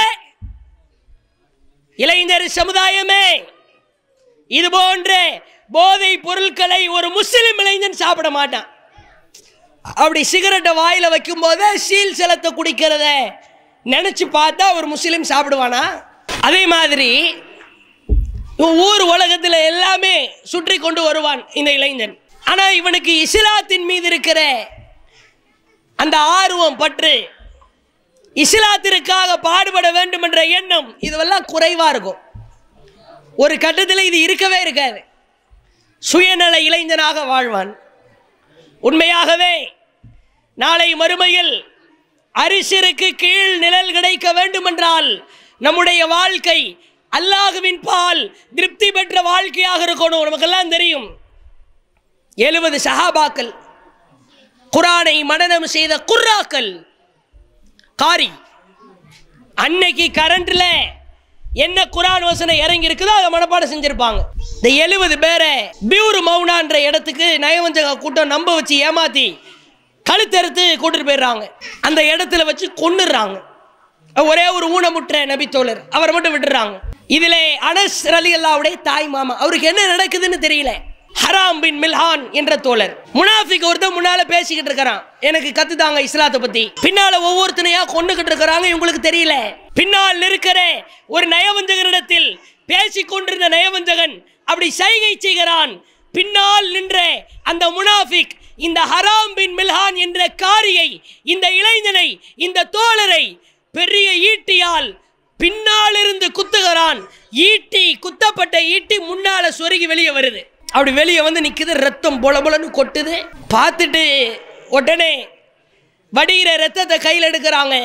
இளைஞர் சமுதாயமே இது போன்ற போதை பொருட்களை ஒரு முஸ்லிம் இளைஞன் சாப்பிட மாட்டான் அப்படி சிகரெட்டை வாயில வைக்கும் போதே சீல் செலத்தை குடிக்கிறத நினைச்சு பார்த்தா ஒரு முஸ்லிம் சாப்பிடுவானா அதே மாதிரி இவன் ஊர் உலகத்தில் எல்லாமே சுற்றி கொண்டு வருவான் இந்த இளைஞன் ஆனா இவனுக்கு இஸ்லாத்தின் மீது இருக்கிற அந்த ஆர்வம் பற்று இஸ்லாத்திற்காக பாடுபட வேண்டும் என்ற எண்ணம் இதுவெல்லாம் குறைவா இருக்கும் ஒரு கட்டத்தில் இது இருக்கவே இருக்காது சுயநல இளைஞனாக வாழ்வான் உண்மையாகவே நாளை மறுமையில் அரிசிற்கு கீழ் நிழல் கிடைக்க வேண்டுமென்றால் நம்முடைய வாழ்க்கை அல்லாஹுவின் பால் திருப்தி பெற்ற வாழ்க்கையாக இருக்கணும் நமக்கெல்லாம் தெரியும் எழுபது சஹாபாக்கள் குரானை மனனம் செய்த குர்ராக்கள் காரி அன்னைக்கு கரண்ட்ல என்ன குரான் வசனம் இறங்கி இருக்குதோ அதை மனப்பாடம் செஞ்சிருப்பாங்க இந்த எழுபது பேரை பியூர் மௌனான்ற இடத்துக்கு நயவஞ்சக கூட்டம் நம்ப வச்சு ஏமாத்தி கழுத்தறுத்து கூட்டிட்டு போயிடுறாங்க அந்த இடத்துல வச்சு கொன்னுடுறாங்க ஒரே ஒரு ஊனமுற்ற நபித்தோழர் அவரை மட்டும் விட்டுறாங்க இதிலே அனஸ் ரலி அல்லாவுடைய தாய் மாமா அவருக்கு என்ன நடக்குதுன்னு தெரியல ஹராம் பின் மில்ஹான் என்ற தோழர் முனாஃபிக் ஒருத்தன் முன்னால பேசிக்கிட்டு இருக்கிறான் எனக்கு கத்து தாங்க இஸ்லாத்தை பத்தி பின்னால ஒவ்வொருத்தனையா கொண்டுகிட்டு இருக்கிறாங்க இவங்களுக்கு தெரியல பின்னால் இருக்கிற ஒரு நயவஞ்சகரிடத்தில் பேசிக் கொண்டிருந்த நயவஞ்சகன் அப்படி சைகை செய்கிறான் பின்னால் நின்ற அந்த முனாஃபிக் இந்த ஹராம் பின் மில்ஹான் என்ற காரியை இந்த இளைஞனை இந்த தோழரை பெரிய ஈட்டியால் பின்னால் இருந்து குத்துகிறான் ஈட்டி குத்தப்பட்ட ஈட்டி முன்னால சொருகி வெளியே வருது அப்படி வெளியே வந்து நிக்குது ரத்தம் பொல பொலன்னு கொட்டுது பார்த்துட்டு உடனே வடிகிற ரத்தத்தை கையில் எடுக்கிறாங்க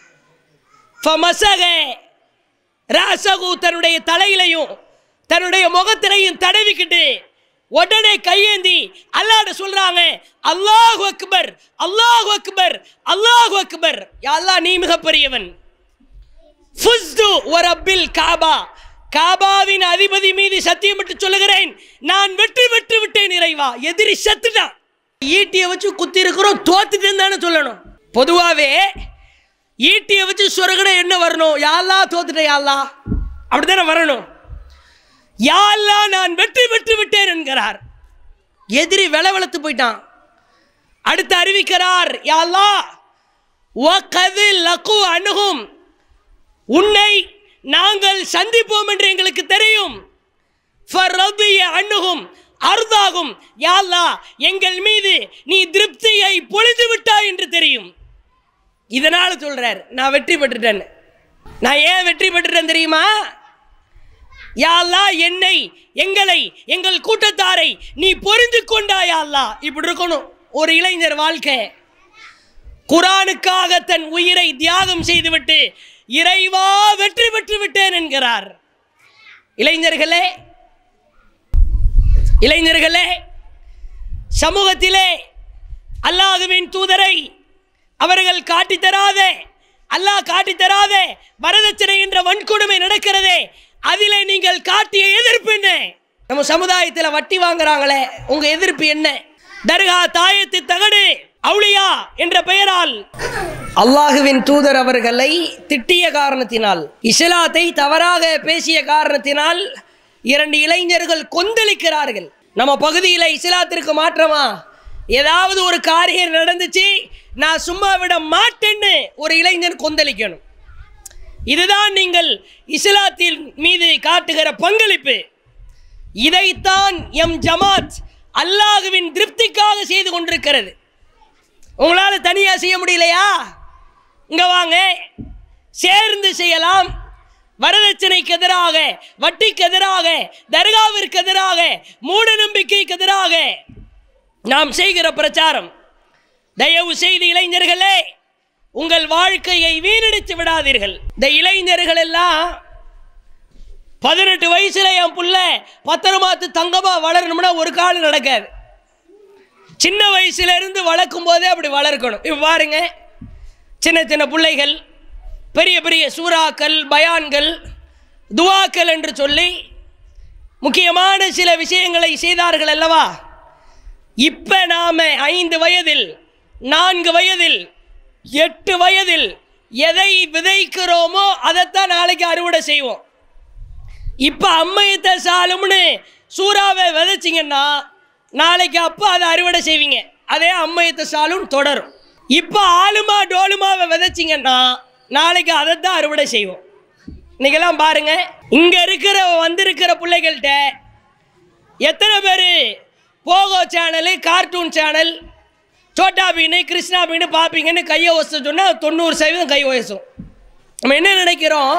ஃபமசக ராசகு தன்னுடைய தலையிலையும் தன்னுடைய முகத்திலையும் தடவிக்கிட்டு உடனே கையேந்தி அல்லாட சொல்றாங்க அல்லாஹு அக்பர் அல்லாஹு அக்பர் அல்லாஹு அக்பர் யா அல்லாஹ் நீ மிகப்பெரியவன் ஃபுஸ்து வரப்பில் காபா காபாவின் அதிபதி மீது சத்தியமிட்டு சொல்லுகிறேன் நான் வெற்றி பெற்று விட்டேன் இறைவா எதிரி செத்துட்டான் ஈட்டியை வச்சு குத்தி இருக்கிறோம் தோத்துட்டேன்னு தானே சொல்லணும் பொதுவாகவே ஈட்டியை வச்சு சொருகனை என்ன வரணும் யாழ்லா தோத்துட்டேன் யாழ்லா அப்படித்தானே வரணும் யாழ்லா நான் வெற்றி பெற்று விட்டேன் என்கிறார் எதிரி வெளவெளத்து போயிட்டான் அடுத்து அறிவிக்கிறார் யாழ்லா வகது லகு அணுகும் உன்னை நாங்கள் சந்திப்போம் என்று எங்களுக்கு தெரியும் ஃபரதிய அணுகும் அருதாகும் யாழ்லா எங்கள் மீது நீ திருப்தியை பொழிந்து விட்டாய் என்று தெரியும் இதனால சொல்றார் நான் வெற்றி பெற்றுட்டேன் நான் ஏன் வெற்றி பெற்றுட்டேன் தெரியுமா யாழ்லா என்னை எங்களை எங்கள் கூட்டத்தாரை நீ பொறிந்து கொண்டாய் அல்லா இப்படி இருக்கணும் ஒரு இளைஞர் வாழ்க்கை குரானுக்காக தன் உயிரை தியாகம் செய்துவிட்டு இறைவா வெற்றி பெற்று விட்டேன் என்கிறார் இளைஞர்களே இளைஞர்களே சமூகத்திலே அல்லாஹுவின் தூதரை அவர்கள் காட்டித் தராதே அல்லாஹ் காட்டித் தராதே வரதட்சணை என்ற வன்கொடுமை நடக்கிறதே அதிலே நீங்கள் காட்டிய எதிர்ப்பு என்ன நம்ம சமுதாயத்தில் வட்டி வாங்குறாங்களே உங்க எதிர்ப்பு என்ன தர்கா தாயத்து தகடு அவுளியா என்ற பெயரால் அல்லாஹுவின் தூதர் அவர்களை திட்டிய காரணத்தினால் இஸ்லாத்தை தவறாக பேசிய காரணத்தினால் இரண்டு இளைஞர்கள் கொந்தளிக்கிறார்கள் நம்ம பகுதியில் இஸ்லாத்திற்கு மாற்றமா ஏதாவது ஒரு காரியம் நடந்துச்சு நான் சும்மா விட மாட்டேன்னு ஒரு இளைஞன் கொந்தளிக்கணும் இதுதான் நீங்கள் இஸ்லாத்தின் மீது காட்டுகிற பங்களிப்பு இதைத்தான் எம் ஜமாத் அல்லாஹுவின் திருப்திக்காக செய்து கொண்டிருக்கிறது உங்களால் தனியாக செய்ய முடியலையா இங்கே வாங்க சேர்ந்து செய்யலாம் வரதட்சணைக்கு எதிராக வட்டிக்கு எதிராக தர்காவிற்கு எதிராக மூட நம்பிக்கைக்கு எதிராக நாம் செய்கிற பிரச்சாரம் தயவு செய்து இளைஞர்களே உங்கள் வாழ்க்கையை வீணடித்து விடாதீர்கள் இந்த இளைஞர்கள் எல்லாம் பதினெட்டு வயசுல என் புள்ள பத்திரமாத்து தங்கமா வளரணும்னா ஒரு காலம் நடக்காது சின்ன வயசுல இருந்து வளர்க்கும் போதே அப்படி வளர்க்கணும் இப்போ பாருங்க சின்ன சின்ன பிள்ளைகள் பெரிய பெரிய சூறாக்கள் பயான்கள் துவாக்கள் என்று சொல்லி முக்கியமான சில விஷயங்களை செய்தார்கள் அல்லவா இப்ப நாம ஐந்து வயதில் நான்கு வயதில் எட்டு வயதில் எதை விதைக்கிறோமோ அதைத்தான் நாளைக்கு அறுவடை செய்வோம் இப்போ அம்மையத்தை சாலும்னு சூறாவை விதைச்சிங்கன்னா நாளைக்கு அப்போ அதை அறுவடை செய்வீங்க அதே அம்மையத்தை சாலும் தொடரும் இப்போ ஆலுமா டோலுமாவை விதைச்சிங்கன்னா நாளைக்கு அதை தான் அறுவடை செய்வோம் இன்னைக்கெல்லாம் பாருங்க இங்கே இருக்கிற வந்திருக்கிற பிள்ளைகள்கிட்ட எத்தனை பேர் Pogo channel cartoon channel Chhota Bheem Krishna Bheem பார்ப்பீங்கன்னு கையை ஒச சொன்னால் தொண்ணூறு சதவீதம் கை வயசும் நம்ம என்ன நினைக்கிறோம்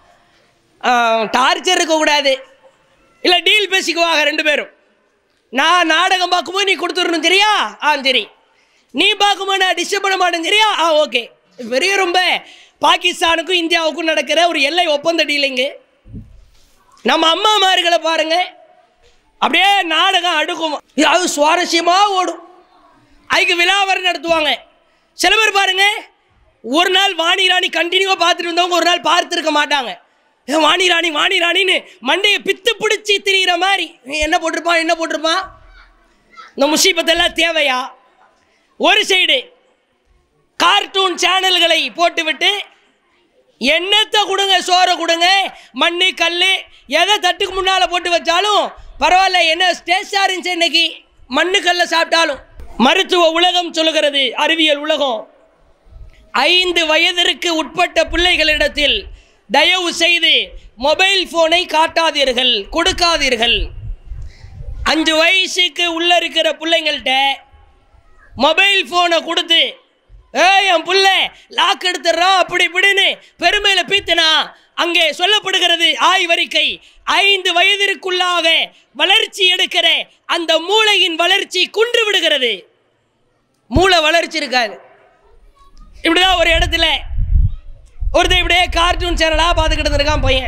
டார்ச்சர் இருக்கக்கூடாது இல்லை டீல் பேசிக்குவாங்க ரெண்டு பேரும் நான் நாடகம் பார்க்கும்போது நீ கொடுத்துடணும் சரியா ஆ சரி நீ பார்க்கும்போது நான் டிஸ்டர்ப் பண்ண மாட்டேன் சரியா ஆ ஓகே பெரிய ரொம்ப பாகிஸ்தானுக்கும் இந்தியாவுக்கும் நடக்கிற ஒரு எல்லை ஒப்பந்த டீலிங்கு நம்ம அம்மாமார்களை பாருங்க அப்படியே நாடகம் அடுக்கும் இது அது சுவாரஸ்யமாக ஓடும் அதுக்கு விழாவரம் நடத்துவாங்க சில பேர் பாருங்க ஒரு நாள் வாணி ராணி கண்டினியூவாக பார்த்துட்டு இருந்தவங்க ஒரு நாள் பார்த்துருக்க மாட்டாங்க ஏ, வாணி ராணி வாணி ராணின்னு மண்டையை பித்து பிடிச்சி திரியிற மாதிரி நீ என்ன போட்டிருப்பான் என்ன போட்டிருப்பான் இந்த முசீபத்தெல்லாம் தேவையா ஒரு சைடு கார்ட்டூன் சேனல்களை போட்டுவிட்டு என்னத்தை கொடுங்க சோறை கொடுங்க மண் கல் எதை தட்டுக்கு முன்னால் போட்டு வச்சாலும் பரவாயில்ல என்ன டேஸ்டாக இருந்துச்சு இன்னைக்கு மண்ணு கல்லை சாப்பிட்டாலும் மருத்துவ உலகம் சொல்லுகிறது அறிவியல் உலகம் ஐந்து வயதிற்கு உட்பட்ட பிள்ளைகளிடத்தில் தயவு செய்து மொபைல் ஃபோனை காட்டாதீர்கள் கொடுக்காதீர்கள் அஞ்சு வயசுக்கு உள்ள இருக்கிற பிள்ளைங்கள்ட்ட மொபைல் ஃபோனை கொடுத்து ஏய் என் புள்ள லாக் எடுத்துடுறான் அப்படி இப்படின்னு பெருமையில் பீத்தினா அங்கே சொல்லப்படுகிறது ஆய்வறிக்கை ஐந்து வயதிற்குள்ளாக வளர்ச்சி எடுக்கிற அந்த மூளையின் வளர்ச்சி குன்று விடுகிறது மூளை வளர்ச்சி இருக்காது இப்படிதான் ஒரு இடத்துல ஒருத்தன் இப்படியே கார்ட்டூன் சேனலாக பார்த்துக்கிட்டு இருக்கான் பையன்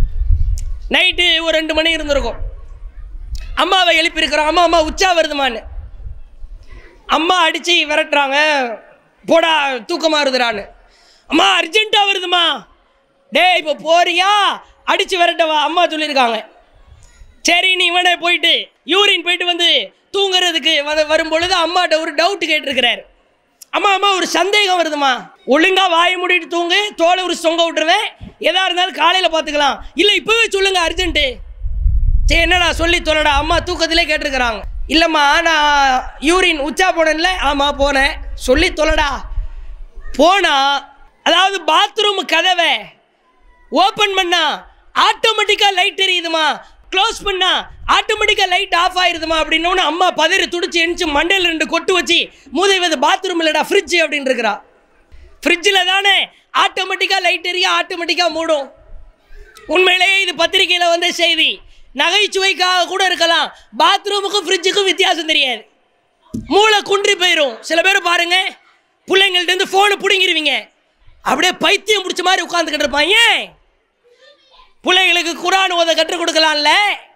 நைட்டு ஒரு ரெண்டு மணி இருந்திருக்கும் அம்மாவை எழுப்பியிருக்கிறோம் அம்மா அம்மா உச்சா வருதுமான்னு அம்மா அடித்து விரட்டுறாங்க போடா தூக்கமாக வருதுறான்னு அம்மா அர்ஜென்ட்டாக வருதுமா டேய் இப்போ போறியா அடித்து விரட்டவா அம்மா சொல்லியிருக்காங்க சரி நீ இவனே போயிட்டு யூரின் போயிட்டு வந்து தூங்குறதுக்கு வ வரும் பொழுது அம்மாட்ட ஒரு டவுட் கேட்டிருக்கிறார் அம்மா அம்மா ஒரு சந்தேகம் வருதுமா ஒழுங்கா வாயை மூடிட்டு தூங்கு தோலை ஒரு சொங்க விட்டுருவேன் எதா இருந்தாலும் காலையில் பார்த்துக்கலாம் இல்லை இப்போவே சொல்லுங்க அர்ஜென்ட்டு சரி என்னடா சொல்லி தொல்லடா அம்மா தூக்கத்திலே கேட்டிருக்கிறாங்க இல்லைம்மா நான் யூரின் உச்சா போனேன்ல ஆமாம் போனேன் சொல்லி தொல்லடா போனா அதாவது பாத்ரூம் கதவை ஓப்பன் பண்ணா ஆட்டோமேட்டிக்காக லைட் எரியுதுமா க்ளோஸ் பண்ணா ஆட்டோமேட்டிக்காக லைட் ஆஃப் ஆயிருதுமா அப்படின்னோன்னு அம்மா பதறி துடிச்சு எணிச்சு மண்டையில் ரெண்டு கொட்டு வச்சு மூதைவது பாத்ரூம் இல்லைடா ஃப்ரிட்ஜ் அப்படின்னு இருக்கிறா ஃப்ரிட்ஜில் தானே ஆட்டோமேட்டிக்காக லைட் எரிய ஆட்டோமேட்டிக்காக மூடும் உண்மையிலேயே இது பத்திரிக்கையில் வந்த செய்தி நகைச்சுவைக்காக கூட இருக்கலாம் பாத்ரூமுக்கும் ஃப்ரிட்ஜுக்கும் வித்தியாசம் தெரியாது மூளை குன்றி போயிடும் சில பேர் பாருங்க பிள்ளைங்கள்ட்ட இருந்து ஃபோனை பிடுங்கிருவீங்க அப்படியே பைத்தியம் பிடிச்ச மாதிரி உட்காந்துக்கிட்டு இருப்பான் ஏன் பிள்ளைங்களுக்கு குரான் ஓத கற்றுக் கொடுக்கலாம்ல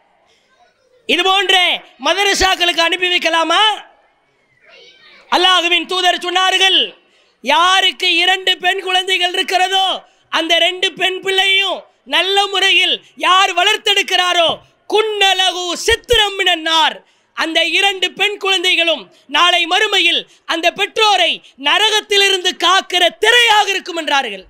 இது போன்ற மதரசாக்களுக்கு அனுப்பி வைக்கலாமா அல்லாஹுவின் தூதர் சொன்னார்கள் யாருக்கு இரண்டு பெண் குழந்தைகள் இருக்கிறதோ அந்த ரெண்டு பெண் பிள்ளையும் நல்ல முறையில் யார் வளர்த்தெடுக்கிறாரோ குன்னலகு சித்திரம் மினன்னார் அந்த இரண்டு பெண் குழந்தைகளும் நாளை மறுமையில் அந்த பெற்றோரை நரகத்திலிருந்து காக்கிற திரையாக இருக்கும் என்றார்கள்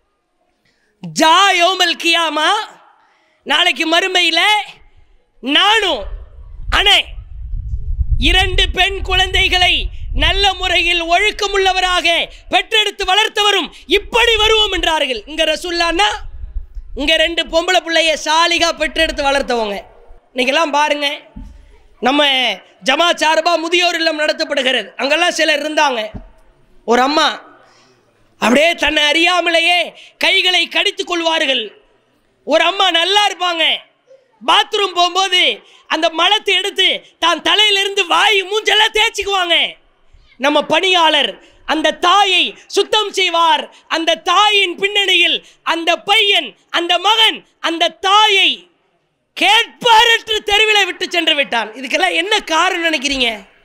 ஜா யோமல் கியாமா நாளைக்கு மறுமையில் நானும் அணை இரண்டு பெண் குழந்தைகளை நல்ல முறையில் ஒழுக்கமுள்ளவராக பெற்றெடுத்து வளர்த்தவரும் இப்படி வருவோம் என்றார்கள் இங்க ரசுல்லான்னா இங்க ரெண்டு பொம்பளை பிள்ளைய சாலிகா பெற்றெடுத்து வளர்த்தவங்க இன்னைக்கெல்லாம் பாருங்க நம்ம ஜமா சார்பா முதியோர் இல்லம் நடத்தப்படுகிறது அங்கெல்லாம் சிலர் இருந்தாங்க ஒரு அம்மா அப்படியே தன்னை அறியாமலேயே கைகளை கடித்துக் கொள்வார்கள் ஒரு அம்மா நல்லா இருப்பாங்க பாத்ரூம் போகும்போது அந்த மலத்தை எடுத்து தான் தலையிலிருந்து வாய் மூஞ்செல்லாம் தேய்ச்சிக்குவாங்க நம்ம பணியாளர் அந்த தாயை சுத்தம் செய்வார் அந்த தாயின் பின்னணியில் அந்த பையன் அந்த மகன் அந்த தாயை கேட்பாரற்று தெருவில் விட்டு சென்று விட்டான் இதுக்கெல்லாம் என்ன காரணம் நினைக்கிறீங்க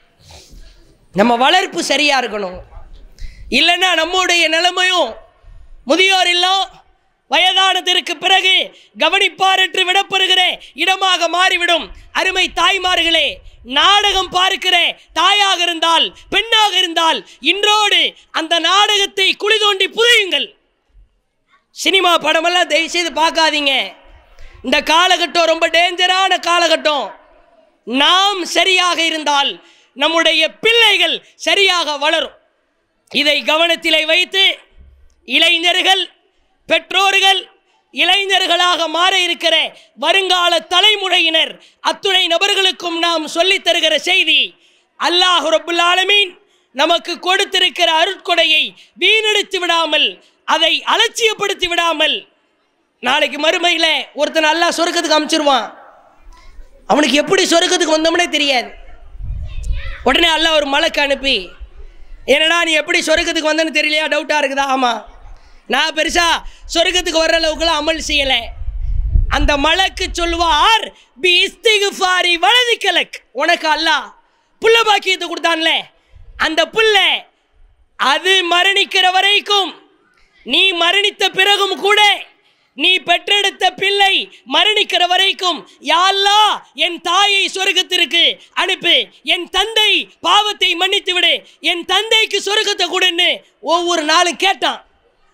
நம்ம வளர்ப்பு சரியா இருக்கணும் இல்லைன்னா நம்முடைய நிலைமையும் முதியோர் இல்லம் வயதானதற்கு பிறகு கவனிப்பாரற்று விடப்படுகிற இடமாக மாறிவிடும் அருமை தாய்மார்களே நாடகம் பார்க்கிற தாயாக இருந்தால் பெண்ணாக இருந்தால் இன்றோடு அந்த நாடகத்தை குழி தோண்டி புதையுங்கள் சினிமா படமெல்லாம் தயவு செய்து பார்க்காதீங்க இந்த காலகட்டம் ரொம்ப டேஞ்சரான காலகட்டம் நாம் சரியாக இருந்தால் நம்முடைய பிள்ளைகள் சரியாக வளரும் இதை கவனத்திலே வைத்து இளைஞர்கள் பெற்றோர்கள் இளைஞர்களாக மாற இருக்கிற வருங்கால தலைமுறையினர் அத்துணை நபர்களுக்கும் நாம் சொல்லித் தருகிற செய்தி அல்லாஹ் ரபுல் ஆலமீன் நமக்கு கொடுத்திருக்கிற அருட்கொடையை வீணடித்து விடாமல் அதை அலட்சியப்படுத்தி விடாமல் நாளைக்கு மறுமையில் ஒருத்தன் அல்லாஹ் சொர்க்கத்துக்கு அமுச்சிருவான் அவனுக்கு எப்படி சொர்க்கத்துக்கு வந்தோம்னே தெரியாது உடனே அல்லாஹ் ஒரு மலைக்கு அனுப்பி என்னடா நீ எப்படி சொர்க்கத்துக்கு வந்தேன்னு தெரியலையா டவுட்டாக இருக்குதா ஆமாம் நான் பெருசா சொர்க்கத்துக்கு வர்ற அளவுக்குலாம் அமல் செய்யலை அந்த மலக்கு சொல்வார் பி இஸ்திகுஃபாரி வலது கலக் உனக்கு அல்லாஹ் புள்ள பாக்கியத்தை கொடுத்தான்ல அந்த புள்ள அது மரணிக்கிற வரைக்கும் நீ மரணித்த பிறகும் கூட நீ பெற்றெடுத்த பிள்ளை மரணிக்கிற வரைக்கும் யாழ்லா என் தாயை சொர்க்கத்திற்கு அனுப்பு என் தந்தை பாவத்தை மன்னித்து விடு என் தந்தைக்கு சொர்க்கத்தை கொடுன்னு ஒவ்வொரு நாளும் கேட்டான்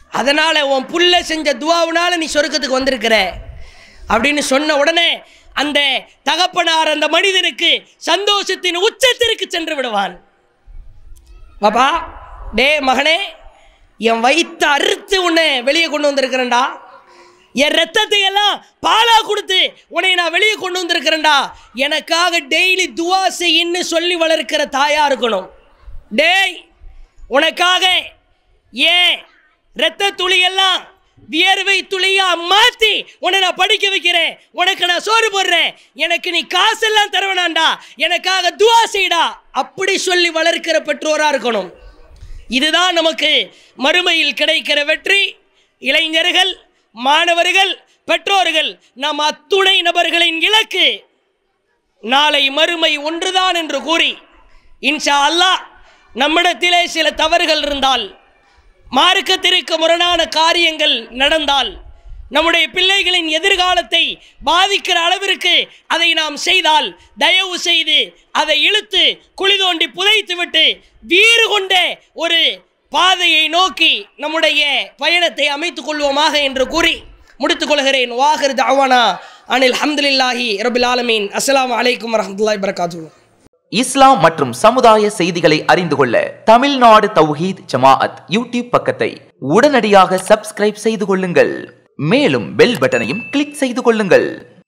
அதனால உன் புள்ள செஞ்ச துவாவுனால நீ சொர்க்கத்துக்கு வந்திருக்கிற அப்படின்னு சொன்ன உடனே அந்த தகப்பனார் அந்த மனிதனுக்கு சந்தோஷத்தின் உச்சத்திற்கு சென்று விடுவான் பாப்பா டே மகனே என் வயிற்று அறுத்து உன்னை வெளியே கொண்டு வந்திருக்கிறேன்டா என் ரத்தத்தை எல்லாம் பாலா கொடுத்து உன்னை நான் வெளியே கொண்டு வந்திருக்கிறேன்டா எனக்காக டெய்லி துவா செய்யின்னு சொல்லி வளர்க்கிற தாயா இருக்கணும் டேய் உனக்காக ஏன் ரத்த துளியெல்லாம் வியர்வை துளியா மாத்தி உன்னை நான் படிக்க வைக்கிறேன் உனக்கு நான் சோறு போடுறேன் எனக்கு நீ காசெல்லாம் தருவனாண்டா எனக்காக துவா செய்டா அப்படி சொல்லி வளர்க்கிற பெற்றோரா இருக்கணும் இதுதான் நமக்கு மறுமையில் கிடைக்கிற வெற்றி இளைஞர்கள் மாணவர்கள் பெற்றோர்கள் நம் அத்துணை நபர்களின் இலக்கு நாளை மறுமை ஒன்றுதான் என்று கூறி இன்ஷா அல்லாஹ் நம்மிடத்திலே சில தவறுகள் இருந்தால் மார்க்கத்திற்கு முரணான காரியங்கள் நடந்தால் நம்முடைய பிள்ளைகளின் எதிர்காலத்தை பாதிக்கிற அளவிற்கு அதை நாம் செய்தால் தயவு செய்து அதை இழுத்து குழி தோண்டி புதைத்து விட்டு வீறு கொண்ட ஒரு பாதையை நோக்கி நம்முடைய பயணத்தை அமைத்துக் கொள்வோமாக என்று கூறி முடித்துக் கொள்கிறேன் வாஹிர் தாவானா அனில் ஹம்துலில்லாஹி ரபில் ஆலமீன் அஸ்ஸலாமு அலைக்கும் வரஹ்மத்துல்லாஹி வரகாத்துஹு இஸ்லாம் மற்றும் சமுதாய செய்திகளை அறிந்து கொள்ள தமிழ்நாடு தௌஹீத் ஜமாஅத் யூடியூப் பக்கத்தை உடனடியாக சப்ஸ்கிரைப் செய்து கொள்ளுங்கள் மேலும் பெல் பட்டனையும் கிளிக் செய்து கொள்ளுங்கள்